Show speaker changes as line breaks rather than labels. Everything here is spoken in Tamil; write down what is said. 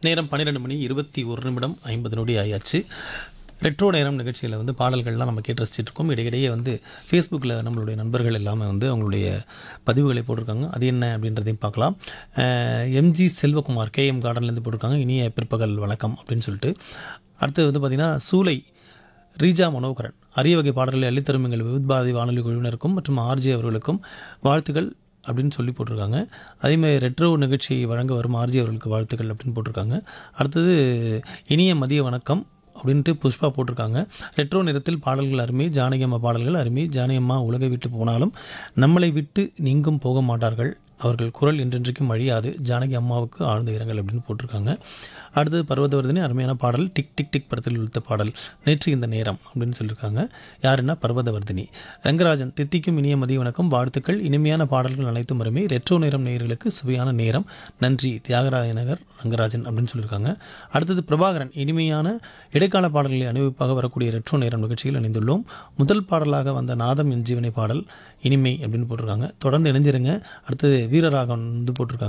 நேரம் பன்னிரெண்டு மணி இருபத்தி ஒரு நிமிடம் ஐம்பது நொடி ஆயாச்சு ரெட்ரோ நேரம் நிகழ்ச்சியில் வந்து பாடல்கள்லாம் நம்ம கேட்டு ரசிச்சிட்டு இருக்கோம் இடையிடையே வந்து ஃபேஸ்புக்கில் நம்மளுடைய நண்பர்கள் எல்லாமே வந்து அவங்களுடைய பதிவுகளை போட்டிருக்காங்க அது என்ன அப்படின்றதையும் பார்க்கலாம் எம்ஜி செல்வகுமார் கேஎம் கார்டன்லேருந்து போட்டிருக்காங்க இனிய பிற்பகல் வணக்கம் அப்படின்னு சொல்லிட்டு அடுத்தது வந்து பார்த்திங்கன்னா சூலை ரீஜா மனோகரன் அரிய வகை பாடல்களை அள்ளித்தரும் எங்கள் விவித்பாதி வானொலி குழுவினருக்கும் மற்றும் ஆர்ஜி அவர்களுக்கும் வாழ்த்துக்கள் அப்படின்னு சொல்லி போட்டிருக்காங்க அதேமாதிரி ரெட்ரோ நிகழ்ச்சியை வழங்க வரும் ஆர்ஜி அவர்களுக்கு வாழ்த்துக்கள் அப்படின்னு போட்டிருக்காங்க அடுத்தது இனிய மதிய வணக்கம் அப்படின்ட்டு புஷ்பா போட்டிருக்காங்க ரெட்ரோ நிறத்தில் பாடல்கள் அருமை ஜானகி அம்மா பாடல்கள் அருமை ஜானகி அம்மா உலகை விட்டு போனாலும் நம்மளை விட்டு நீங்கும் போக மாட்டார்கள் அவர்கள் குரல் என்றென்றைக்கும் அழியாது ஜானகி அம்மாவுக்கு ஆழ்ந்த இரங்கல் அப்படின்னு போட்டிருக்காங்க அடுத்தது பர்வதவர்தினி அருமையான பாடல் டிக் டிக் டிக் படத்தில் உள்ள பாடல் நேற்று இந்த நேரம் அப்படின்னு சொல்லியிருக்காங்க யாருன்னா பர்வதவர்தினி ரங்கராஜன் தித்திக்கும் இனிய மதிய வணக்கம் வாழ்த்துக்கள் இனிமையான பாடல்கள் அனைத்தும் அருமை ரெட்ரோ நேரம் நேயர்களுக்கு சுவையான நேரம் நன்றி தியாகராய நகர் ரங்கராஜன் அப்படின்னு சொல்லியிருக்காங்க அடுத்தது பிரபாகரன் இனிமையான இடைக்கால பாடல்களை அணிவிப்பாக வரக்கூடிய ரெட்ரோ நேரம் நிகழ்ச்சியில் இணைந்துள்ளோம் முதல் பாடலாக வந்த நாதம் என் ஜீவனை பாடல் இனிமை அப்படின்னு போட்டிருக்காங்க தொடர்ந்து இணைஞ்சிருங்க அடுத்தது வீரராகவன் வந்து போட்டிருக்காங்க